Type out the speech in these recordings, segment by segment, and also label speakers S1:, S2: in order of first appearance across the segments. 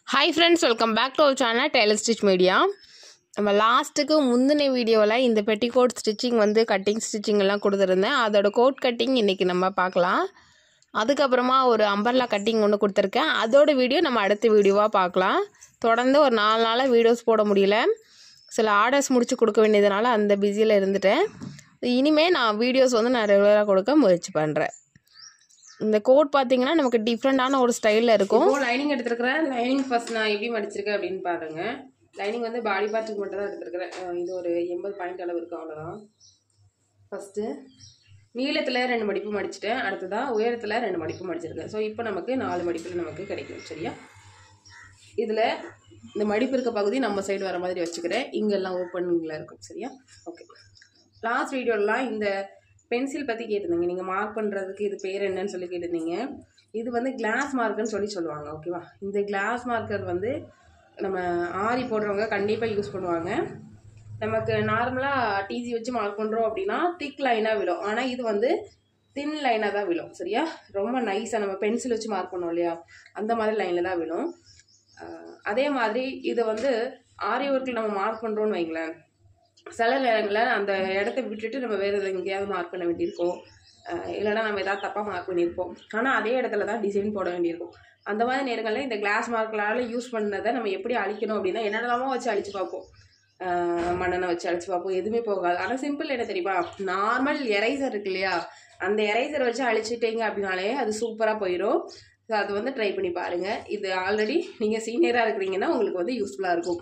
S1: hi friends welcome back to our channel tailor stitch media நம்ம லாஸ்ட்டுக்கு முந்தின வீடியோவில் இந்த பெட்டிகோட் ஸ்டிச்சிங் வந்து கட்டிங் ஸ்டிச்சிங் எல்லாம் கொடுத்துருந்தேன் அதோட கோட் கட்டிங் இன்றைக்கி நம்ம பார்க்கலாம் அதுக்கப்புறமா ஒரு அம்பர்லா கட்டிங் ஒன்று கொடுத்துருக்கேன் அதோட வீடியோ நம்ம அடுத்த வீடியோவாக பார்க்கலாம் தொடர்ந்து ஒரு நாலு நாளாக வீடியோஸ் போட முடியல சில ஆர்டர்ஸ் முடிச்சு கொடுக்க வேண்டியதுனால அந்த பிஸியில் இருந்துட்டேன் இனிமேல் நான் வீடியோஸ் வந்து நான் ரெகுலராக கொடுக்க முயற்சி பண்ணுறேன் இந்த கோட் பார்த்தீங்கன்னா நமக்கு டிஃப்ரெண்ட்டான ஒரு ஸ்டைலில் இருக்கும்
S2: இப்போ லைனிங் எடுத்துருக்கிறேன் லைனிங் ஃபர்ஸ்ட் நான் எப்படி மடிச்சிருக்கேன் அப்படின்னு பாருங்க லைனிங் வந்து பாடி பார்ட்டுக்கு மட்டும் தான் எடுத்துருக்கிறேன் அஹ் இது ஒரு எண்பது பாயிண்ட் அளவு இருக்கு அவ்வளோதான் ஃபஸ்ட்டு நீளத்தில் ரெண்டு மடிப்பு மடிச்சிட்டேன் அடுத்ததாக உயரத்தில் ரெண்டு மடிப்பு மடிச்சிருக்கேன் ஸோ இப்போ நமக்கு நாலு மடிப்பில் நமக்கு கிடைக்கும் சரியா இதில் இந்த மடிப்பு இருக்க பகுதி நம்ம சைடு வர மாதிரி வச்சுக்கிறேன் இங்கெல்லாம் ஓப்பனிங்கில் இருக்கும் சரியா ஓகே லாஸ்ட் வீடியோலாம் இந்த பென்சில் பற்றி கேட்டிருந்தீங்க நீங்கள் மார்க் பண்ணுறதுக்கு இது பேர் என்னன்னு சொல்லி கேட்டிருந்தீங்க இது வந்து கிளாஸ் மார்க்குன்னு சொல்லி சொல்லுவாங்க ஓகேவா இந்த கிளாஸ் மார்க்கர் வந்து நம்ம ஆரி போடுறவங்க கண்டிப்பாக யூஸ் பண்ணுவாங்க நமக்கு நார்மலாக டிசி வச்சு மார்க் பண்ணுறோம் அப்படின்னா திக் லைனாக விழும் ஆனால் இது வந்து தின் லைனாக தான் விழும் சரியா ரொம்ப நைஸாக நம்ம பென்சில் வச்சு மார்க் பண்ணோம் இல்லையா அந்த மாதிரி லைனில் தான் விழும் அஹ் அதே மாதிரி இதை வந்து ஆரி ஒர்க்கில் நம்ம மார்க் பண்ணுறோன்னு வைங்களேன் சில நேரங்களில் அந்த இடத்த விட்டுட்டு நம்ம வேறு எதாவது எங்கேயாவது மார்க் பண்ண வேண்டியிருக்கும் அஹ் இல்லைன்னா நம்ம ஏதாவது தப்பாக மார்க் பண்ணியிருப்போம் ஆனால் அதே இடத்துல தான் டிசைன் போட வேண்டியிருக்கும் அந்த மாதிரி நேரங்களில் இந்த கிளாஸ் மார்க்களால் யூஸ் பண்ணதை நம்ம எப்படி அழிக்கணும் அப்படின்னா என்னென்னலாமோ வச்சு அழிச்சு பார்ப்போம் அஹ் மண்ணெண்ணெய் வச்சு அழிச்சு பார்ப்போம் எதுவுமே போகாது ஆனால் சிம்பிள் என்ன தெரியுமா நார்மல் எரைசர் இருக்கு இல்லையா அந்த எரைசர் வச்சு அழிச்சிட்டீங்க அப்படின்னாலே அது சூப்பராக போயிடும் ஸோ அது வந்து ட்ரை பண்ணி பாருங்கள் இது ஆல்ரெடி நீங்கள் சீனியராக இருக்கிறீங்கன்னா உங்களுக்கு வந்து யூஸ்ஃபுல்லாக இருக்கும்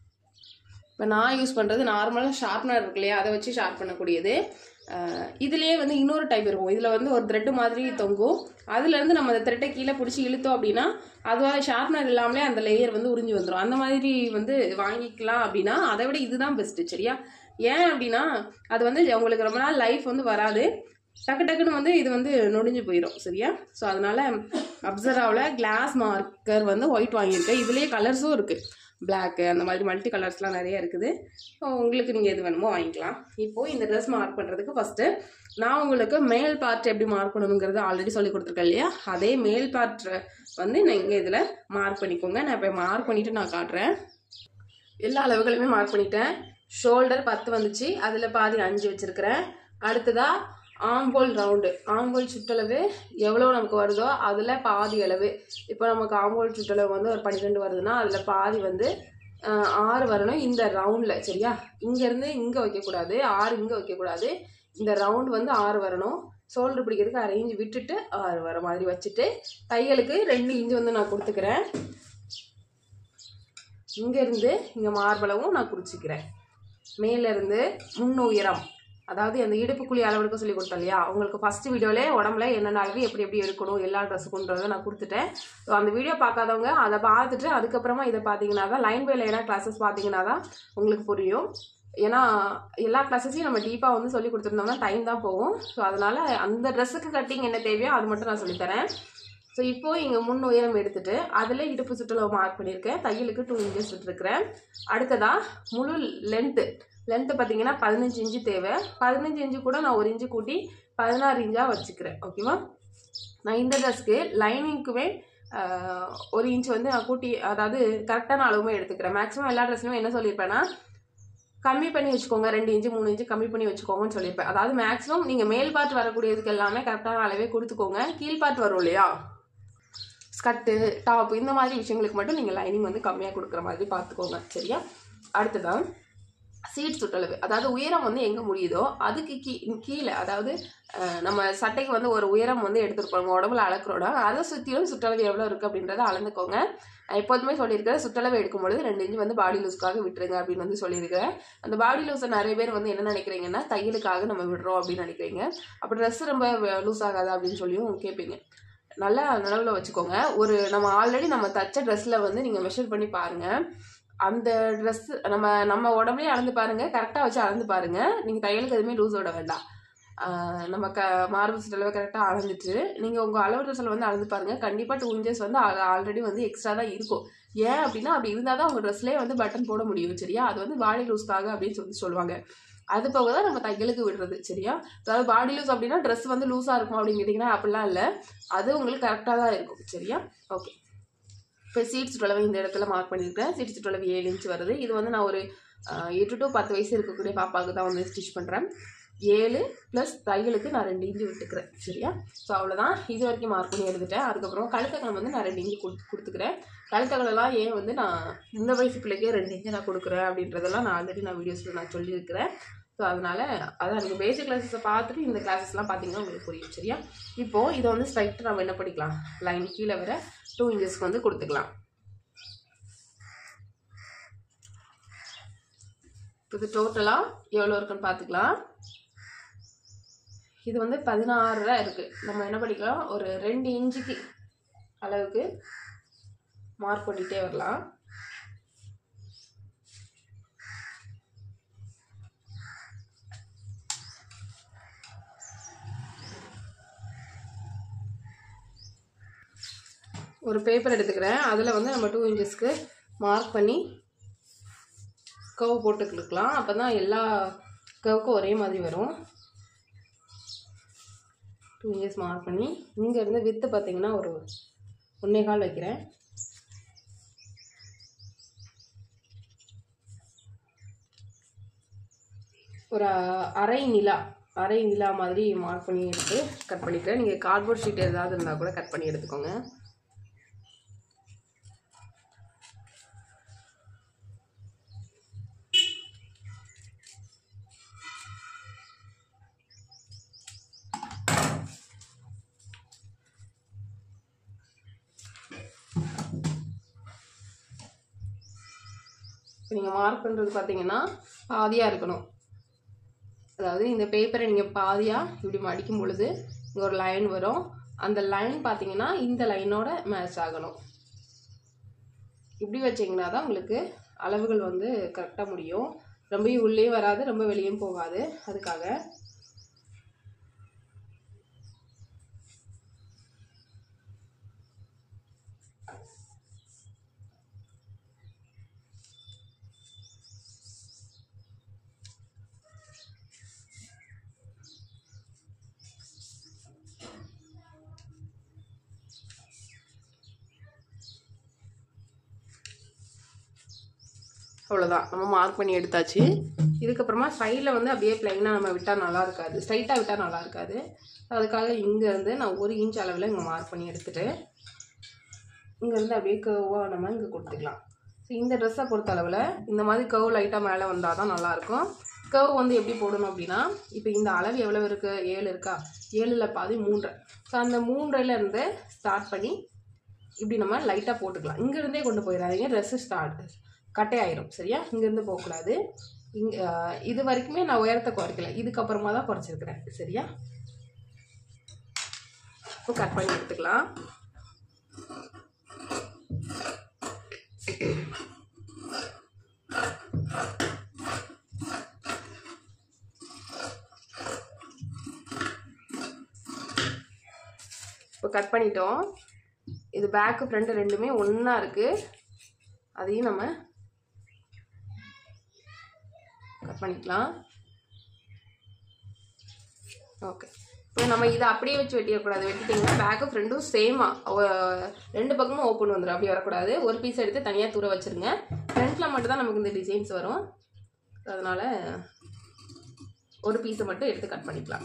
S2: இப்போ நான் யூஸ் பண்ணுறது நார்மலாக ஷார்ப்னர் இருக்கு இல்லையா அதை வச்சு ஷார்ப் பண்ணக்கூடியது அஹ் இதுலயே வந்து இன்னொரு டைப் இருக்கும் இதில் வந்து ஒரு த்ரெட்டு மாதிரி தொங்கும் அதுலேருந்து நம்ம அந்த த்ரெட்டை கீழே பிடிச்சி இழுத்தோம் அப்படின்னா அதுவாக ஷார்ப்னர் இல்லாமலே அந்த லேயர் வந்து உறிஞ்சி வந்துடும் அந்த மாதிரி வந்து வாங்கிக்கலாம் அப்படின்னா அதை விட இதுதான் பெஸ்ட்டு சரியா ஏன் அப்படின்னா அது வந்து உங்களுக்கு ரொம்ப நாள் லைஃப் வந்து வராது டக்கு டக்குன்னு வந்து இது வந்து நொடிஞ்சு போயிடும் சரியா ஸோ அதனால அப்சர்வாவில் கிளாஸ் மார்க்கர் வந்து ஒயிட் வாங்கியிருக்கேன் இதுலேயே கலர்ஸும் இருக்குது பிளாக்கு அந்த மாதிரி மல்டி கலர்ஸ்லாம் நிறைய இருக்குது ஸோ உங்களுக்கு நீங்கள் எது வேணுமோ வாங்கிக்கலாம் இப்போது இந்த ட்ரெஸ் மார்க் பண்ணுறதுக்கு ஃபஸ்ட்டு நான் உங்களுக்கு மேல் பார்ட் எப்படி மார்க் பண்ணணுங்கிறது ஆல்ரெடி சொல்லி கொடுத்துருக்கேன் இல்லையா அதே மேல் பார்ட் வந்து நீங்கள் இதில் மார்க் பண்ணிக்கோங்க நான் இப்போ மார்க் பண்ணிவிட்டு நான் காட்டுறேன் எல்லா அளவுகளுமே மார்க் பண்ணிட்டேன் ஷோல்டர் பத்து வந்துச்சு அதில் பாதி அஞ்சு வச்சுருக்கிறேன் அடுத்ததாக ஆம்போல் ரவுண்டு ஆம்போல் சுற்றளவு எவ்வளோ நமக்கு வருதோ அதில் பாதி அளவு இப்போ நமக்கு ஆம்போல் சுற்றளவு வந்து ஒரு பன்னிரெண்டு வருதுன்னா அதில் பாதி வந்து ஆஹ், ஆறு வரணும் இந்த ரவுண்டில் சரியா இங்கேருந்து இங்கே வைக்கக்கூடாது ஆறு இங்கே வைக்கக்கூடாது இந்த ரவுண்ட் வந்து ஆறு வரணும் ஷோல்டர் பிடிக்கிறதுக்கு அரை இன்ச் விட்டுட்டு ஆறு வர மாதிரி வச்சுட்டு தையலுக்கு ரெண்டு இன்ச்சு வந்து நான் கொடுத்துக்கிறேன் இங்கேருந்து இங்கே மார்பளவும் நான் குறிச்சிக்கிறேன் மேலேருந்து முன் உயரம் அதாவது அந்த இடுப்பு குழி அளவெடுக்க சொல்லி கொடுத்தேன் இல்லையா உங்களுக்கு ஃபர்ஸ்ட் வீடியோலே உடம்புல என்னென்ன அளவு எப்படி எப்படி எடுக்கணும் எல்லா ட்ரெஸ்ஸுக்குன்றதை நான் கொடுத்துட்டேன் ஸோ அந்த வீடியோ பார்க்காதவங்க அதை பார்த்துட்டு அதுக்கப்புறமா இதை பார்த்தீங்கன்னா தான் லைன் பை லைனாக கிளாஸஸ் பார்த்தீங்கன்னா தான் உங்களுக்கு புரியும் ஏன்னா எல்லா கிளாஸஸையும் நம்ம டீப்பாக வந்து சொல்லி கொடுத்துருந்தோம்னா டைம் தான் போகும் ஸோ அதனால் அந்த ட்ரெஸ்ஸுக்கு கட்டிங் என்ன தேவையோ அது மட்டும் நான் சொல்லித்தரேன் ஸோ இப்போ இங்கே முன் உயரம் எடுத்துட்டு அதில் இடுப்பு சுற்றளவு மார்க் பண்ணியிருக்கேன் தையலுக்கு டூ இன்ச்சஸ் விட்டுருக்கிறேன் அடுத்ததாக முழு லென்த்து லென்த்து பார்த்தீங்கன்னா பதினஞ்சு இன்ச்சு தேவை பதினஞ்சு இன்ச்சு கூட நான் ஒரு இன்ச்சு கூட்டி பதினாறு இன்ச்சாக வச்சுக்கிறேன் ஓகேவா நான் இந்த ட்ரெஸ்க்கு லைனிங்க்குமே ஒரு இன்ச் வந்து நான் கூட்டி அதாவது கரெக்டான அளவுமே எடுத்துக்கிறேன் மேக்ஸிமம் எல்லா ட்ரெஸ்லையும் என்ன சொல்லியிருப்பேன்னா கம்மி பண்ணி வச்சுக்கோங்க ரெண்டு இன்ச்சு மூணு இன்ச்சு கம்மி பண்ணி வச்சுக்கோங்கன்னு சொல்லியிருப்பேன் அதாவது மேக்ஸிமம் நீங்கள் மேல் பார்ட் வரக்கூடியதுக்கு எல்லாமே கரெக்டான அளவே கொடுத்துக்கோங்க கீழ் பார்ட் வரும் இல்லையா ஸ்கர்ட்டு டாப் இந்த மாதிரி விஷயங்களுக்கு மட்டும் நீங்கள் லைனிங் வந்து கம்மியாக கொடுக்குற மாதிரி பார்த்துக்கோங்க சரியா அடுத்ததான் சீட் சுற்றளவு அதாவது உயரம் வந்து எங்கே முடியுதோ அதுக்கு கீ கீழே அதாவது அஹ், நம்ம சட்டைக்கு வந்து ஒரு உயரம் வந்து எடுத்துருப்போம் உடம்புல அளக்குறோட அதை சுற்றிலும் சுற்றளவு எவ்வளோ இருக்குது அப்படின்றத அளந்துக்கோங்க நான் எப்போதுமே சொல்லியிருக்கிறேன் சுற்றளவு எடுக்கும் பொழுது ரெண்டு இன்ச்சு வந்து பாடி லூஸ்க்காக விட்டுருங்க அப்படின்னு வந்து சொல்லியிருக்கிறேன் அந்த பாடி லூஸை நிறைய பேர் வந்து என்ன நினைக்கிறீங்கன்னா தையலுக்காக நம்ம விடுறோம் அப்படின்னு நினைக்கிறீங்க அப்போ ட்ரெஸ் ரொம்ப லூஸ் ஆகாதா அப்படின்னு சொல்லியும் கேட்பீங்க நல்லா நிலவில் வச்சுக்கோங்க ஒரு நம்ம ஆல்ரெடி நம்ம தச்ச ட்ரெஸ்ஸில் வந்து நீங்கள் மெஷர் பண்ணி பாருங்கள் அந்த ட்ரெஸ் நம்ம நம்ம உடம்புலயே அளந்து பாருங்கள் கரெக்டாக வச்சு அளந்து பாருங்கள் நீங்கள் தையலுக்கு எதுவுமே லூஸ் விட வேண்டாம் ஆஹ் நம்ம க மார்பு சுற்றளவு கரெக்டாக அளந்துட்டு நீங்கள் உங்கள் அளவு ட்ரெஸ்ஸில் வந்து அளந்து பாருங்கள் கண்டிப்பாக டூ இன்ச்சஸ் வந்து ஆல்ரெடி வந்து எக்ஸ்ட்ரா தான் இருக்கும் ஏன் அப்படின்னா அப்படி இருந்தால் தான் உங்கள் ட்ரெஸ்லேயே வந்து பட்டன் போட முடியும் சரியா அது வந்து பாடி லூஸ்க்காக அப்படின்னு சொல்லி சொல்லுவாங்க அது போக தான் நம்ம தையலுக்கு விடுறது சரியா அதாவது பாடி லூஸ் அப்படின்னா ட்ரெஸ் வந்து லூஸாக இருக்கும் அப்படின்னு கேட்டிங்கன்னா அப்படிலாம் இல்லை அது உங்களுக்கு கரெக்டாக தான் இருக்கும் சரியா ஓகே இப்போ சீட் சுற்றளவு இந்த இடத்துல மார்க் பண்ணியிருக்கேன் சீட் சுற்றளவு ஏழு இன்ச் வருது இது வந்து நான் ஒரு ஆஹ், எட்டு டு பத்து வயசு இருக்கக்கூடிய பாப்பாவுக்கு தான் வந்து ஸ்டிச் பண்ணுறேன் ஏழு ப்ளஸ் தையலுக்கு நான் ரெண்டு இன்ச்சு விட்டுக்கிறேன் சரியா ஸோ அவ்வளோதான் இது வரைக்கும் மார்க் பண்ணி எடுத்துட்டேன் அதுக்கப்புறம் கழுத்தக்கலம் வந்து நான் ரெண்டு இன்ச்சு கொடு கொடுத்துக்கிறேன் கழுத்தக்கலெல்லாம் ஏன் வந்து நான் இந்த வயசு பிள்ளைக்கே ரெண்டு இன்ச்சு நான் கொடுக்குறேன் அப்படின்றதெல்லாம் நான் ஆல்ரெடி நான் வீடியோஸில் நான் சொல்லியிருக்கிறேன் ஸோ அதனால் அதான் நீங்கள் பேசிக் கிளாஸஸை பார்த்துட்டு இந்த கிளாஸஸ்லாம் பார்த்தீங்கன்னா உங்களுக்கு புரியும் சரியா இப்போது இதை வந்து ஸ்ட்ரைட்டாக நம்ம என்ன பண்ணிக்கலாம் லைன் கீழே வர டூ இன்ச்சஸ்க்கு வந்து கொடுத்துக்கலாம் இது டோட்டலாக எவ்வளோ இருக்குன்னு பார்த்துக்கலாம் இது வந்து பதினாறுரூவா இருக்குது நம்ம என்ன பண்ணிக்கலாம் ஒரு ரெண்டு இன்ச்சுக்கு அளவுக்கு மார்க் பண்ணிகிட்டே வரலாம் ஒரு பேப்பர் எடுத்துக்கிறேன் அதில் வந்து நம்ம டூ இன்ச்சஸ்க்கு மார்க் பண்ணி கவ் போட்டுக்கலாம் அப்போ தான் எல்லா கவுக்கும் ஒரே மாதிரி வரும் டூ இன்ச்சஸ் மார்க் பண்ணி இங்கேருந்து வித்து பார்த்தீங்கன்னா ஒரு ஒன்றே கால் வைக்கிறேன் ஒரு அரை நிலா அரை நிலா மாதிரி மார்க் பண்ணி எடுத்து கட் பண்ணிக்கிறேன் நீங்கள் கார்ட்போர்ட் ஷீட் ஏதாவது இருந்தால் கூட கட் பண்ணி எடுத்துக்கோங்க இப்போ நீங்கள் மார்க் பண்ணுறது பார்த்தீங்கன்னா பாதியாக இருக்கணும் அதாவது இந்த பேப்பரை நீங்கள் பாதியாக இப்படி மடிக்கும் பொழுது இங்கே ஒரு லைன் வரும் அந்த லைன் பார்த்தீங்கன்னா இந்த லைனோட மேட்ச் ஆகணும் இப்படி வச்சிங்கன்னா தான் உங்களுக்கு அளவுகள் வந்து கரெக்டாக முடியும் ரொம்பவும் உள்ளே வராது ரொம்ப வெளியும் போகாது அதுக்காக அவ்வளோதான் நம்ம மார்க் பண்ணி எடுத்தாச்சு இதுக்கப்புறமா சைடில் வந்து அப்படியே ப்ளைனாக நம்ம விட்டால் நல்லா இருக்காது ஸ்ட்ரைட்டாக விட்டால் நல்லா இருக்காது அதுக்காக இங்கேருந்து நான் ஒரு இன்ச் அளவில் இங்கே மார்க் பண்ணி எடுத்துட்டு இங்கேருந்து அப்படியே கர்வாக நம்ம இங்கே கொடுத்துக்கலாம் ஸோ இந்த ட்ரெஸ்ஸை பொறுத்த அளவில் இந்த மாதிரி கர்வ் லைட்டாக மேலே வந்தால் தான் நல்லாயிருக்கும் கர்வ் வந்து எப்படி போடணும் அப்படின்னா இப்போ இந்த அளவு எவ்வளோ இருக்குது ஏழு இருக்கா ஏழில் பாதி மூன்றரை ஸோ அந்த மூன்றையிலேருந்து ஸ்டார்ட் பண்ணி இப்படி நம்ம லைட்டாக போட்டுக்கலாம் இங்கேருந்தே கொண்டு போயிடாதீங்க ட்ரெஸ்ஸு ஸ்டார்ட் கட்டை ஆயிரும் சரியா இங்கேருந்து போகக்கூடாது இங்க ஆஹ் இது வரைக்குமே நான் உயரத்தை குறைக்கல இதுக்கப்புறமா தான் குறைச்சிருக்கிறேன் சரியா இப்போ கட் பண்ணி எடுத்துக்கலாம் இப்போ கட் பண்ணிட்டோம் இது பேக்கு ஃப்ரண்ட் ரெண்டுமே ஒன்றா இருக்குது அதையும் நம்ம கட் பண்ணிக்கலாம் ஓகே இப்போ நம்ம இதை அப்படியே வச்சு வெட்டிடக்கூடாது வெட்டிட்டிங்கன்னா பேக்கு ஃப்ரண்டும் சேமாக ரெண்டு பக்கமும் ஓப்பன் வந்துடும் அப்படி வரக்கூடாது ஒரு பீஸ் எடுத்து தனியாக தூர வச்சுருங்க ஃப்ரண்ட்டில் மட்டும் தான் நமக்கு இந்த டிசைன்ஸ் வரும் அதனால் ஒரு பீஸை மட்டும் எடுத்து கட் பண்ணிக்கலாம்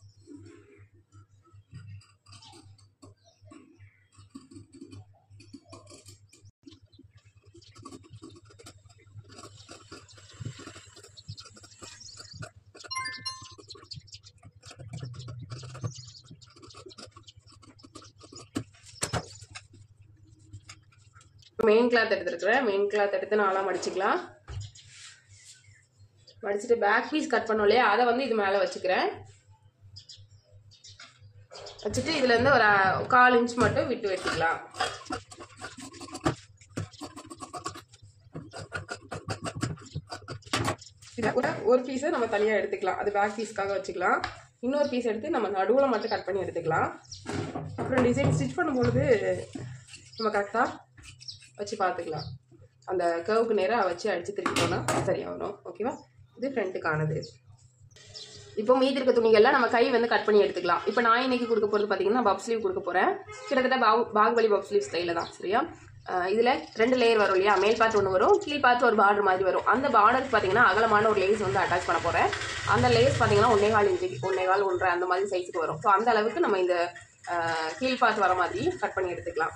S2: மெயின் கிளாத் எடுத்துருக்குறேன் மெயின் கிளாத் எடுத்து நாளாக மடிச்சுக்கலாம் மடிச்சுட்டு பேக் பீஸ் கட் பண்ணோம் இல்லையா அதை வந்து இது மேலே வச்சுக்கிறேன் வச்சுட்டு இதுலேருந்து ஒரு அஹ், கால் இன்ச் மட்டும் விட்டு வெட்டிக்கலாம் இதை கூட ஒரு பீஸை நம்ம தனியாக எடுத்துக்கலாம் அது பேக் பீஸ்க்காக வச்சுக்கலாம் இன்னொரு பீஸ் எடுத்து நம்ம நடுவில் மட்டும் கட் பண்ணி எடுத்துக்கலாம் அப்புறம் டிசைன் ஸ்டிச் பண்ணும்பொழுது நம்ம கரெக்டாக வச்சு பார்த்துக்கலாம் அந்த கர்வுக்கு நேராக வச்சு அடித்து திருப்பிட்டோம்னா சரியாக வரும் ஓகேவா இது ஃப்ரண்ட்டுக்கானது இப்போ மீதி இருக்க துணிகள்லாம் நம்ம கை வந்து கட் பண்ணி எடுத்துக்கலாம் இப்போ நான் இன்னைக்கு கொடுக்க போகிறது பார்த்தீங்கன்னா பப் ஸ்லீவ் கொடுக்க போகிறேன் கிட்டத்தட்ட பாகு பாகுபலி பப் ஸ்லீவ் ஸ்டைலில் தான் சரியா இதில் ரெண்டு லேயர் வரும் இல்லையா மேல் பார்த்து ஒன்று வரும் கீழ் பார்த்து ஒரு பார்டர் மாதிரி வரும் அந்த பார்டருக்கு பார்த்தீங்கன்னா அகலமான ஒரு லேஸ் வந்து அட்டாச் பண்ண போகிறேன் அந்த லேஸ் பார்த்தீங்கன்னா ஒன்னே கால் இன்ச்சு ஒன்னே கால் ஒன்றரை அந்த மாதிரி சைஸுக்கு வரும் ஸோ அந்த அளவுக்கு நம்ம இந்த அஹ், கீழ் பார்த்து வர மாதிரி கட் பண்ணி எடுத்துக்கலாம்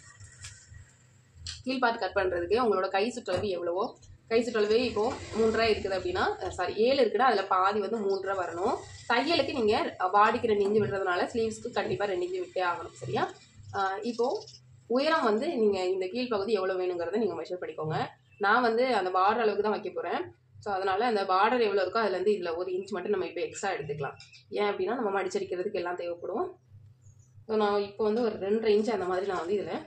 S2: கீழ் பார்த்து கட் பண்ணுறதுக்கு உங்களோட கை சுற்றளவு எவ்வளவோ கை சுற்றளவு இப்போ மூன்றரை இருக்குது அப்படின்னா சாரி ஏழு இருக்குன்னா அதில் பாதி வந்து மூன்றரை வரணும் தையலுக்கு நீங்கள் பாடிக்கு ரெண்டு இன்ச்சு விடுறதுனால ஸ்லீவ்ஸ்க்கு கண்டிப்பாக ரெண்டு இன்ச்சு விட்டே ஆகணும் சரியா ஆஹ் இப்போ உயரம் வந்து நீங்கள் இந்த கீழ்ப்பகுதி எவ்வளோ வேணுங்கிறத நீங்கள் மெஷர் பண்ணிக்கோங்க நான் வந்து அந்த பார்டர் அளவுக்கு தான் வைக்க போகிறேன் ஸோ அதனால் அந்த பார்டர் எவ்வளோ இருக்கோ அதுலேருந்து இதில் ஒரு இன்ச் மட்டும் நம்ம இப்போ எக்ஸ்ட்ரா எடுத்துக்கலாம் ஏன் அப்படின்னா நம்ம மடிச்சடிக்கிறதுக்கு எல்லாம் தேவைப்படும் ஸோ நான் இப்போ வந்து ஒரு ரெண்டரை இன்ச் அந்த மாதிரி நான் வந்து இதில்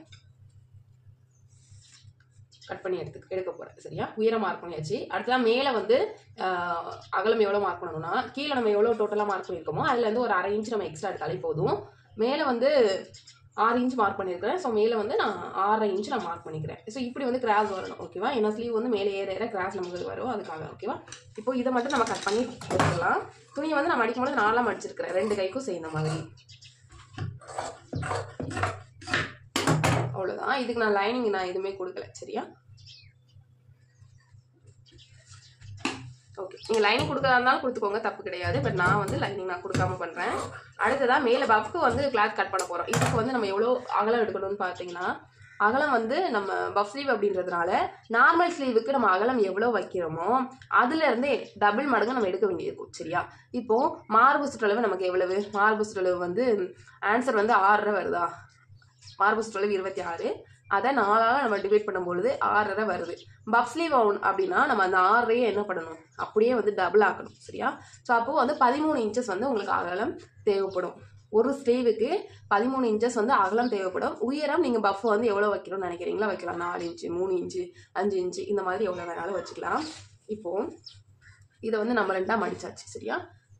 S2: கட் பண்ணி எடுத்து எடுக்க போகிறேன் சரியா உயரம் மார்க் பண்ணியாச்சு அடுத்ததான் மேலே வந்து ஆஹ், அகலம் எவ்வளோ மார்க் பண்ணணும்னா கீழே நம்ம எவ்வளோ டோட்டலாக மார்க் பண்ணியிருக்கோமோ அதுலேருந்து ஒரு அரை இன்ச் நம்ம எக்ஸ்ட்ரா எடுத்தாலே போதும் மேலே வந்து ஆறு இன்ச் மார்க் பண்ணியிருக்கிறேன் ஸோ மேலே வந்து நான் ஆறரை இன்ச் நான் மார்க் பண்ணிக்கிறேன் ஸோ இப்படி வந்து கிராஸ் வரணும் ஓகேவா ஏன்னா ஸ்லீவ் வந்து மேலே ஏற ஏற கிராஸ் நமக்கு வரும் அதுக்காக ஓகேவா இப்போ இதை மட்டும் நம்ம கட் பண்ணி எடுத்துக்கலாம் துணியை வந்து நான் மடிக்கும்போது நாலாக மடிச்சிருக்கிறேன் ரெண்டு கைக்கும் சேர்ந்த மாதிரி அவ்வளோதான் இதுக்கு நான் லைனிங் நான் எதுவுமே கொடுக்கல சரியா ஓகே நீங்கள் லைனிங் கொடுக்கறதா இருந்தாலும் கொடுத்துக்கோங்க தப்பு கிடையாது பட் நான் வந்து லைனிங் நான் கொடுக்காம பண்ணுறேன் அடுத்ததாக மேலே பஃப்க்கு வந்து கிளாத் கட் பண்ண போகிறோம் இதுக்கு வந்து நம்ம எவ்வளோ அகலம் எடுக்கணும்னு பார்த்தீங்கன்னா அகலம் வந்து நம்ம பஃப் ஸ்லீவ் அப்படின்றதுனால நார்மல் ஸ்லீவுக்கு நம்ம அகலம் எவ்வளோ வைக்கிறோமோ அதுலேருந்து டபுள் மடங்கு நம்ம எடுக்க வேண்டியிருக்கும் சரியா இப்போ மார்பு சுற்றளவு நமக்கு எவ்வளவு மார்பு சுற்றளவு வந்து ஆன்சர் வந்து ஆறரை வருதா மார்பு சுற்றளவு இருபத்தி ஆறு அதை நாலாக நம்ம டிவைட் பண்ணும்பொழுது ஆறரை வருது பஃப் ஸ்லீவ் அப்படின்னா நம்ம அந்த ஆறரையே என்ன பண்ணணும் அப்படியே வந்து டபுள் ஆக்கணும் சரியா ஸோ அப்போ வந்து பதிமூணு இன்ச்சஸ் வந்து உங்களுக்கு அகலம் தேவைப்படும் ஒரு ஸ்லீவுக்கு பதிமூணு இன்ச்சஸ் வந்து அகலம் தேவைப்படும் உயரம் நீங்கள் பஃப் வந்து எவ்வளோ வைக்கணும்னு நினைக்கிறீங்களா வைக்கலாம் நாலு இன்ச்சு மூணு இன்ச்சு அஞ்சு இன்ச்சு இந்த மாதிரி எவ்வளோ வேணாலும் வச்சுக்கலாம் இப்போ இதை வந்து நம்ம ரெண்டாக மடிச்சாச்சு சரியா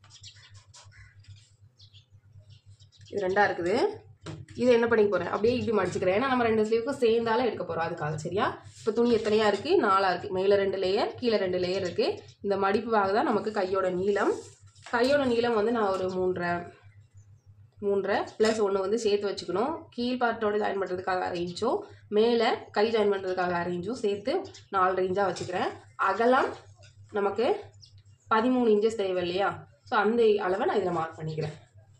S2: இது ரெண்டா இருக்குது இதை என்ன பண்ணிக்க போறேன் அப்படியே இப்படி மடிச்சுக்கிறேன் ஏன்னா நம்ம ரெண்டு ஸ்லீவுக்கும் சேர்ந்தாலும் எடுக்க போறோம் அதுக்காக சரியா இப்போ துணி எத்தனையா இருக்கு நாலா இருக்கு மேலே ரெண்டு லேயர் கீழே ரெண்டு லேயர் இருக்கு இந்த மடிப்பு பாக தான் நமக்கு கையோட நீளம் கையோட நீளம் வந்து நான் ஒரு மூன்றரை மூன்றரை ப்ளஸ் ஒன்று வந்து சேர்த்து வச்சுக்கணும் கீழ் பார்ட்டோட ஜாயின் பண்ணுறதுக்காக அரை இன்ச்சும் மேலே கை ஜாயின் பண்ணுறதுக்காக அரை இன்ச்சும் சேர்த்து நாலரை இன்ச்சாக வச்சுக்கிறேன் அகலம் நமக்கு பதிமூணு இன்ச்சஸ் தேவை இல்லையா ஸோ அந்த அளவை நான் இதில் மார்க் பண்ணிக்கிறேன்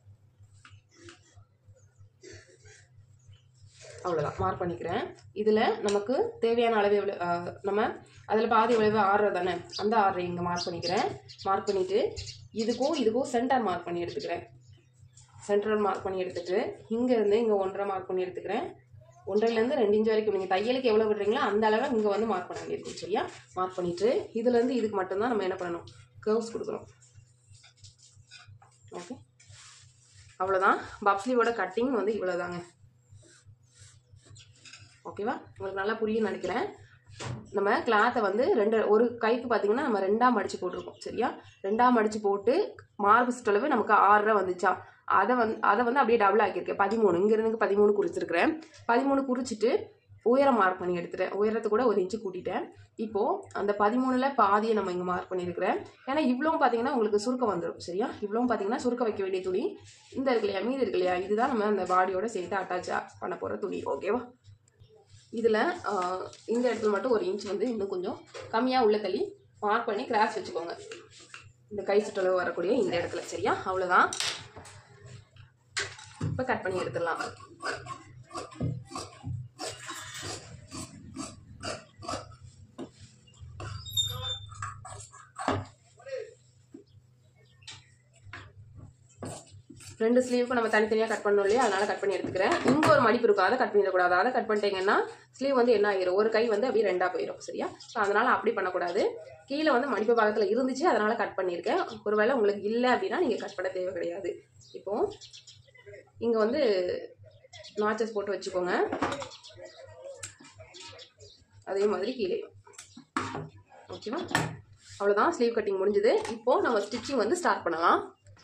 S2: அவ்வளோதான் மார்க் பண்ணிக்கிறேன் இதில் நமக்கு தேவையான அளவு எவ்வளோ ஆஹ், நம்ம அதில் பாதி எவ்வளவு ஆறு தானே அந்த ஆறு இங்கே மார்க் பண்ணிக்கிறேன் மார்க் பண்ணிவிட்டு இதுக்கும் இதுக்கும் சென்டர் மார்க் பண்ணி எடுத்துக்கிறேன் சென்டர் மார்க் பண்ணி எடுத்துட்டு இங்கேருந்து இங்கே ஒன்றரை மார்க் பண்ணி எடுத்துக்கிறேன் ஒன்றரைலேருந்து ரெண்டு இன்ச் வரைக்கும் நீங்கள் தையலுக்கு எவ்வளோ விடுறீங்களோ அந்த அளவை இங்கே வந்து மார்க் பண்ண வேண்டியிருக்கும் சரியா மார்க் பண்ணிவிட்டு இதுலேருந்து இதுக்கு மட்டும்தான் நம்ம என்ன பண்ணணும் கர்வ்ஸ் கொடுக்கணும் ஓகே அவ்வளோதான் பப்ஸ்லியோட கட்டிங் வந்து இவ்வளோதாங்க ஓகேவா உங்களுக்கு நல்லா புரியும் நினைக்கிறேன் நம்ம கிளாத்தை வந்து ரெண்டு ஒரு கைக்கு பார்த்தீங்கன்னா நம்ம ரெண்டாக மடிச்சு போட்டிருக்கோம் சரியா ரெண்டாக மடிச்சு போட்டு மார்பு சுற்றளவு நமக்கு ஆறரை வந்துச்சா அதை வந்து அதை வந்து அப்படியே டபுள் ஆக்கியிருக்கேன் பதிமூணு இங்கேருந்து பதிமூணு குறிச்சிருக்கிறேன் பதிமூணு குறிச்சிட்டு உயரம் மார்க் பண்ணி எடுத்துட்டேன் உயரத்தை கூட ஒரு இன்ச்சு கூட்டிட்டேன் இப்போது அந்த பதிமூணில் பாதியை நம்ம இங்கே மார்க் பண்ணியிருக்கிறேன் ஏன்னா இவ்வளவும் பார்த்தீங்கன்னா உங்களுக்கு சுருக்கம் வந்துடும் சரியா இவ்வளவும் பார்த்தீங்கன்னா சுருக்க வைக்க வேண்டிய துணி இந்த இருக்கு இல்லையா மீதி இருக்கு இல்லையா இதுதான் நம்ம அந்த பாடியோட சேர்த்து அட்டாச் பண்ண போகிற துணி ஓகேவா இதில் இந்த இடத்துல மட்டும் ஒரு இன்ச் வந்து இன்னும் கொஞ்சம் கம்மியாக உள்ள தள்ளி மார்க் பண்ணி கிராஸ் வச்சுக்கோங்க இந்த கை சுற்றளவு வரக்கூடிய இந்த இடத்துல சரியா அவ்வளோதான் இப்போ கட் பண்ணி எடுத்துடலாம் ரெண்டு ஸ்லீவுக்கும் நம்ம தனித்தனியாக கட் பண்ணோம் இல்லையா அதனால கட் பண்ணி எடுத்துக்கிறேன் இங்கே ஒரு மடிப்பு இருக்கும் அதை கட் பண்ணிடக்கூடாது அதை கட் பண்ணிட்டீங்கன்னா ஸ்லீவ் வந்து என்ன ஆகிரும் ஒரு கை வந்து அப்படியே ரெண்டாக போயிடும் சரியா ஸோ அதனால அப்படி பண்ணக்கூடாது கீழே வந்து மடிப்பு பாகத்தில் இருந்துச்சு அதனால கட் பண்ணியிருக்கேன் ஒருவேளை உங்களுக்கு இல்லை அப்படின்னா நீங்கள் கட் பண்ண தேவை கிடையாது இப்போ இங்கே வந்து நாச்சஸ் போட்டு வச்சுக்கோங்க அதே மாதிரி கீழே ஓகேவா அவ்வளோதான் ஸ்லீவ் கட்டிங் முடிஞ்சுது இப்போ நம்ம ஸ்டிச்சிங் வந்து ஸ்டார்ட் பண்ணலாம்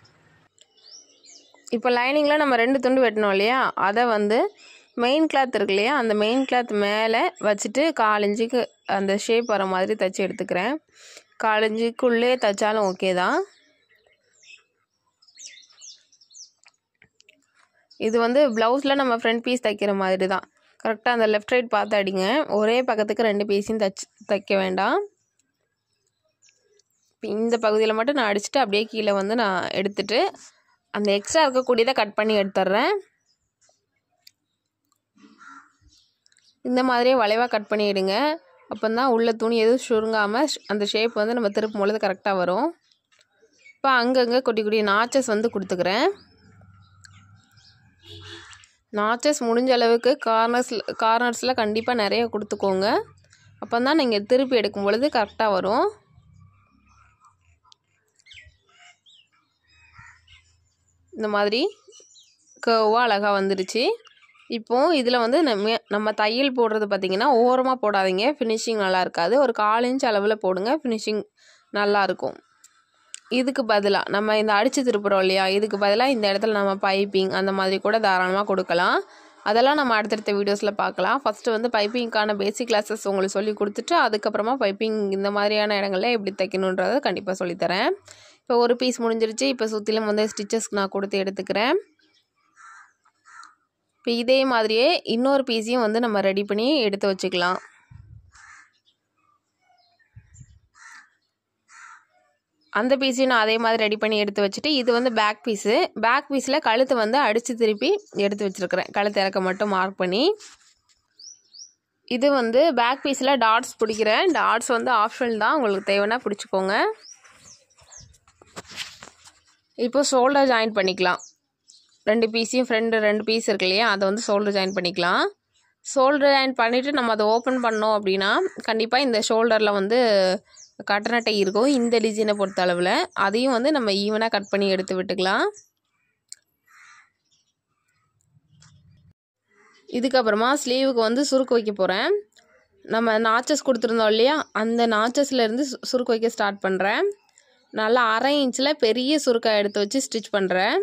S1: இப்போ லைனிங்கில் நம்ம ரெண்டு துண்டு வெட்டினோம் இல்லையா அதை வந்து மெயின் கிளாத் இருக்கு இல்லையா அந்த மெயின் கிளாத் மேலே வச்சுட்டு காலஞ்சுக்கு அந்த ஷேப் வர மாதிரி தைச்சி எடுத்துக்கிறேன் காலஞ்சுக்குள்ளே தைச்சாலும் ஓகே தான் இது வந்து ப்ளவுஸில் நம்ம ஃப்ரண்ட் பீஸ் தைக்கிற மாதிரி தான் கரெக்டாக அந்த லெஃப்ட் ரைட் பார்த்து அடிங்க ஒரே பக்கத்துக்கு ரெண்டு பீஸையும் தச்சு தைக்க வேண்டாம் இப்போ இந்த பகுதியில் மட்டும் நான் அடிச்சுட்டு அப்படியே கீழே வந்து நான் எடுத்துட்டு அந்த எக்ஸ்ட்ரா இருக்கக்கூடியதை கட் பண்ணி எடுத்துட்றேன் இந்த மாதிரியே வளைவாக கட் பண்ணிவிடுங்க அப்போ தான் உள்ள துணி எதுவும் சுருங்காமல் அந்த ஷேப் வந்து நம்ம திருப்பும் பொழுது கரெக்டாக வரும் இப்போ அங்கங்கே குட்டி குட்டி நாச்சஸ் வந்து கொடுத்துக்கிறேன் நாச்சஸ் முடிஞ்ச அளவுக்கு கார்னர்ஸ் கார்னர்ஸில் கண்டிப்பாக நிறைய கொடுத்துக்கோங்க அப்போ தான் நீங்கள் திருப்பி எடுக்கும் பொழுது கரெக்டாக வரும் இந்த மாதிரி கர்வாக அழகாக வந்துடுச்சு இப்போது இதில் வந்து நம்ம நம்ம தையல் போடுறது பார்த்திங்கன்னா ஓரமாக போடாதீங்க ஃபினிஷிங் நல்லா இருக்காது ஒரு கால் இன்ச் அளவில் போடுங்க ஃபினிஷிங் நல்லாயிருக்கும் இதுக்கு பதிலாக நம்ம இந்த அடித்து திருப்புறோம் இல்லையா இதுக்கு பதிலாக இந்த இடத்துல நம்ம பைப்பிங் அந்த மாதிரி கூட தாராளமாக கொடுக்கலாம் அதெல்லாம் நம்ம அடுத்தடுத்த வீடியோஸில் பார்க்கலாம் ஃபஸ்ட்டு வந்து பைப்பிங்க்கான பேசிக் கிளாஸஸ் உங்களுக்கு சொல்லி கொடுத்துட்டு அதுக்கப்புறமா பைப்பிங் இந்த மாதிரியான இடங்களில் எப்படி தைக்கணுன்றதை கண்டிப்பாக சொல்லித்தரேன் இப்போ ஒரு பீஸ் முடிஞ்சிருச்சு இப்போ சுற்றிலும் வந்து ஸ்டிச்சஸ்க்கு நான் கொடுத்து எடுத்துக்கிறேன் இப்போ இதே மாதிரியே இன்னொரு பீஸையும் வந்து நம்ம ரெடி பண்ணி எடுத்து வச்சுக்கலாம் அந்த பீஸையும் நான் அதே மாதிரி ரெடி பண்ணி எடுத்து வச்சுட்டு இது வந்து பேக் பீஸு பேக் பீஸில் கழுத்து வந்து அடித்து திருப்பி எடுத்து வச்சுருக்கிறேன் கழுத்து இறக்க மட்டும் மார்க் பண்ணி இது வந்து பேக் பீஸில் டாட்ஸ் பிடிக்கிறேன் டாட்ஸ் வந்து ஆப்ஷனல் தான் உங்களுக்கு தேவைன்னா பிடிச்சிக்கோங்க இப்போ ஷோல்டர் ஜாயின் பண்ணிக்கலாம் ரெண்டு பீஸையும் ஃப்ரெண்டு ரெண்டு பீஸ் இருக்கு இல்லையா அதை வந்து ஷோல்டர் ஜாயின் பண்ணிக்கலாம் ஷோல்டர் ஜாயின் பண்ணிவிட்டு நம்ம அதை ஓப்பன் பண்ணோம் அப்படின்னா கண்டிப்பாக இந்த ஷோல்டரில் வந்து கட்டனட்டை இருக்கும் இந்த டிசைனை பொறுத்த அளவில் அதையும் வந்து நம்ம ஈவனாக கட் பண்ணி எடுத்து விட்டுக்கலாம் இதுக்கப்புறமா ஸ்லீவுக்கு வந்து சுருக்கு வைக்க போகிறேன் நம்ம நாச்சஸ் கொடுத்துருந்தோம் இல்லையா அந்த நாச்சஸ்லேருந்து சுருக்கு வைக்க ஸ்டார்ட் பண்ணுறேன் நல்லா அரை இன்ச்சில் பெரிய சுருக்காய் எடுத்து வச்சு ஸ்டிச் பண்ணுறேன்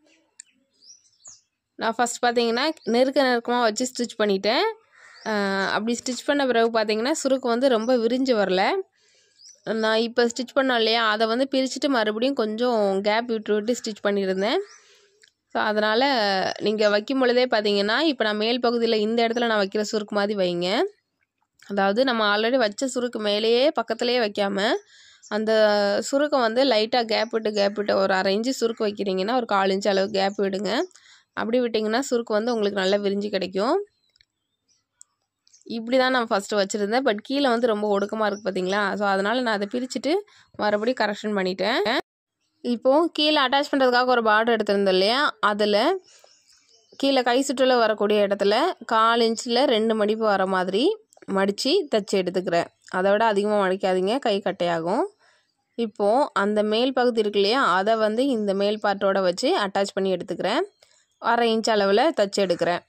S1: நான் ஃபஸ்ட் பார்த்தீங்கன்னா நெருக்க நெருக்கமாக வச்சு ஸ்டிச் பண்ணிட்டேன் அப்படி ஸ்டிச் பண்ண பிறகு பார்த்தீங்கன்னா சுருக்கு வந்து ரொம்ப விரிஞ்சு வரல நான் இப்போ ஸ்டிச் பண்ணோம் இல்லையா அதை வந்து பிரிச்சுட்டு மறுபடியும் கொஞ்சம் கேப் விட்டு விட்டு ஸ்டிச் பண்ணியிருந்தேன் ஸோ அதனால் நீங்கள் வைக்கும் பொழுதே பார்த்தீங்கன்னா இப்போ நான் மேல் பகுதியில் இந்த இடத்துல நான் வைக்கிற சுருக்கு மாதிரி வைங்க அதாவது நம்ம ஆல்ரெடி வச்ச சுருக்கு மேலேயே பக்கத்துலேயே வைக்காமல் அந்த சுருக்கம் வந்து லைட்டாக கேப் விட்டு கேப் விட்டு ஒரு அரை இன்ச்சு சுருக்கு வைக்கிறீங்கன்னா ஒரு கால் இன்ச்சு அளவு கேப் விடுங்க அப்படி விட்டிங்கன்னா சுருக்கு வந்து உங்களுக்கு நல்லா விரிஞ்சு கிடைக்கும் இப்படி தான் நான் ஃபஸ்ட்டு வச்சுருந்தேன் பட் கீழே வந்து ரொம்ப ஒடுக்கமாக இருக்குது பார்த்தீங்களா ஸோ அதனால் நான் அதை பிரிச்சுட்டு மறுபடியும் கரெக்ஷன் பண்ணிட்டேன் இப்போது கீழே அட்டாச் பண்ணுறதுக்காக ஒரு பார்டர் எடுத்திருந்தோம் இல்லையா அதில் கீழே கை சுற்றில் வரக்கூடிய இடத்துல கால் இன்ச்சில் ரெண்டு மடிப்பு வர மாதிரி மடித்து தைச்சி எடுத்துக்கிறேன் அதை விட அதிகமாக மடிக்காதீங்க கை கட்டையாகும் இப்போது அந்த மேல் பகுதி இருக்கு இல்லையா அதை வந்து இந்த மேல் பார்ட்டோட வச்சு அட்டாச் பண்ணி எடுத்துக்கிறேன் அரை இன்ச் அளவில் தைச்சி எடுக்கிறேன்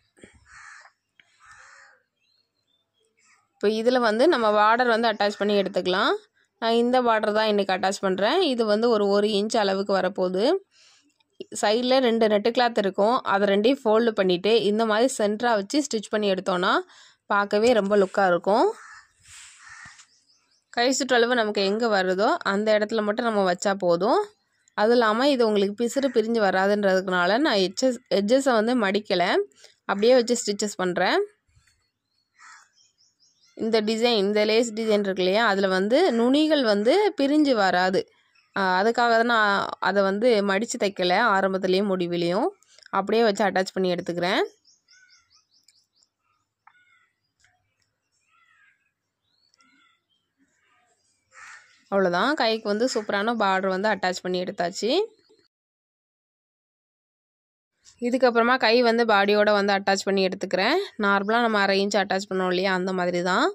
S1: இப்போ இதில் வந்து நம்ம பார்டர் வந்து அட்டாச் பண்ணி எடுத்துக்கலாம் நான் இந்த பார்டர் தான் இன்றைக்கி அட்டாச் பண்ணுறேன் இது வந்து ஒரு ஒரு இன்ச் அளவுக்கு வரப்போகுது சைடில் ரெண்டு நெட்டு கிளாத் இருக்கும் அதை ரெண்டையும் ஃபோல்டு பண்ணிவிட்டு இந்த மாதிரி சென்டராக வச்சு ஸ்டிச் பண்ணி எடுத்தோன்னா பார்க்கவே ரொம்ப லுக்காக இருக்கும் கை சுற்றளவு நமக்கு எங்கே வருதோ அந்த இடத்துல மட்டும் நம்ம வச்சா போதும் அதுவும் இல்லாமல் இது உங்களுக்கு பிசுறு பிரிஞ்சு வராதுன்றதுனால நான் எட்ஜஸ் எட்ஜஸை வந்து மடிக்கலை அப்படியே வச்சு ஸ்டிச்சஸ் பண்ணுறேன் இந்த டிசைன் இந்த லேஸ் டிசைன் இருக்கு இல்லையா அதில் வந்து நுனிகள் வந்து பிரிஞ்சு வராது அதுக்காக தான் நான் அதை வந்து மடித்து தைக்கலை ஆரம்பத்துலேயும் முடிவிலையும் அப்படியே வச்சு அட்டாச் பண்ணி எடுத்துக்கிறேன் அவ்வளோதான் கைக்கு வந்து சூப்பரான பார்டர் வந்து அட்டாச் பண்ணி எடுத்தாச்சு இதுக்கப்புறமா கை வந்து பாடியோட வந்து அட்டாச் பண்ணி எடுத்துக்கிறேன் நார்மலாக நம்ம அரை இன்ச் அட்டாச் பண்ணோம் இல்லையா அந்த மாதிரி தான்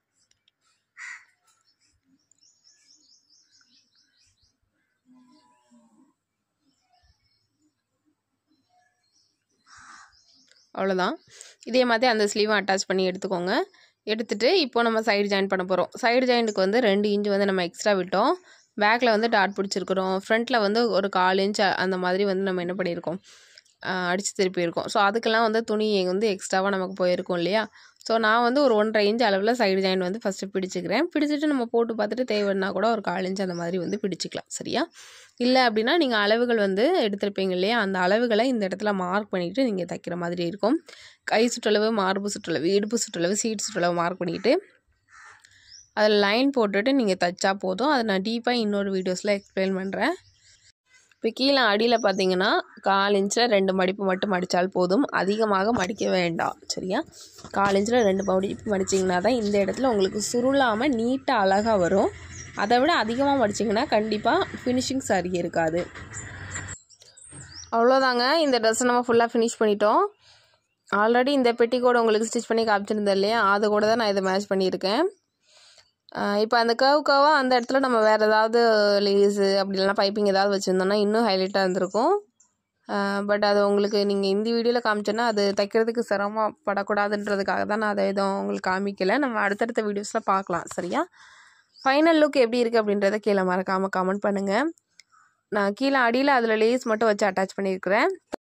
S1: அவ்வளோதான் இதே மாதிரி அந்த ஸ்லீவும் அட்டாச் பண்ணி எடுத்துக்கோங்க எடுத்துகிட்டு இப்போ நம்ம சைடு ஜாயின் பண்ண போகிறோம் சைடு ஜாயிண்ட்டுக்கு வந்து ரெண்டு இன்ச் வந்து நம்ம எக்ஸ்ட்ரா விட்டோம் பேக்கில் வந்து டாட் பிடிச்சிருக்கிறோம் ஃப்ரண்ட்டில் வந்து ஒரு கால் இன்ச் அந்த மாதிரி வந்து நம்ம என்ன பண்ணியிருக்கோம் அடித்து திருப்பி இருக்கும் ஸோ அதுக்கெல்லாம் வந்து துணி வந்து எக்ஸ்ட்ராவாக நமக்கு போயிருக்கும் இல்லையா ஸோ நான் வந்து ஒரு ஒன்றரை இன்ச் அளவில் சைடு ஜாயின் வந்து ஃபஸ்ட்டு பிடிச்சிக்கிறேன் பிடிச்சிட்டு நம்ம போட்டு பார்த்துட்டு தேவைன்னா கூட ஒரு கால் இன்ச் அந்த மாதிரி வந்து பிடிச்சிக்கலாம் சரியா இல்லை அப்படின்னா நீங்கள் அளவுகள் வந்து எடுத்திருப்பீங்க இல்லையா அந்த அளவுகளை இந்த இடத்துல மார்க் பண்ணிவிட்டு நீங்கள் தைக்கிற மாதிரி இருக்கும் கை சுற்றளவு மார்பு சுற்றளவு இடுப்பு சுற்றளவு சீட் சுற்றளவு மார்க் பண்ணிவிட்டு அதில் லைன் போட்டுட்டு நீங்கள் தைச்சா போதும் அதை நான் டீப்பாக இன்னொரு வீடியோஸில் எக்ஸ்பிளைன் பண்ணுறேன் இப்போ கீழே அடியில் பார்த்தீங்கன்னா கால் இன்ச்சில் ரெண்டு மடிப்பு மட்டும் மடித்தால் போதும் அதிகமாக மடிக்க வேண்டாம் சரியா கால் இன்ச்சில் ரெண்டு மடிப்பு மடிச்சிங்கன்னா தான் இந்த இடத்துல உங்களுக்கு சுருளாமல் நீட்டாக அழகாக வரும் அதை விட அதிகமாக மடிச்சிங்கன்னா கண்டிப்பாக ஃபினிஷிங் சரி இருக்காது அவ்வளோதாங்க இந்த ட்ரெஸ்ஸை நம்ம ஃபுல்லாக ஃபினிஷ் பண்ணிட்டோம் ஆல்ரெடி இந்த பெட்டிக்கோடு உங்களுக்கு ஸ்டிச் பண்ணி காமிச்சிருந்தேன் இல்லையா அது கூட தான் நான் இதை மேட்ச் பண்ணியிருக்கேன் இப்போ அந்த கர்வ் கர்வாக அந்த இடத்துல நம்ம வேறு ஏதாவது லேஸு அப்படி இல்லைனா பைப்பிங் ஏதாவது வச்சுருந்தோம்னா இன்னும் ஹைலைட்டாக இருந்திருக்கும் பட் அது உங்களுக்கு நீங்கள் இந்த வீடியோவில் காமிச்சோன்னா அது தைக்கிறதுக்கு சிரமப்படக்கூடாதுன்றதுக்காக தான் நான் அதை எதுவும் உங்களுக்கு காமிக்கலை நம்ம அடுத்தடுத்த வீடியோஸில் பார்க்கலாம் சரியா ஃபைனல் லுக் எப்படி இருக்குது அப்படின்றத கீழே மறக்காமல் கமெண்ட் பண்ணுங்கள் நான் கீழே அடியில் அதில் லேஸ் மட்டும் வச்சு அட்டாச் பண்ணியிருக்கிறேன்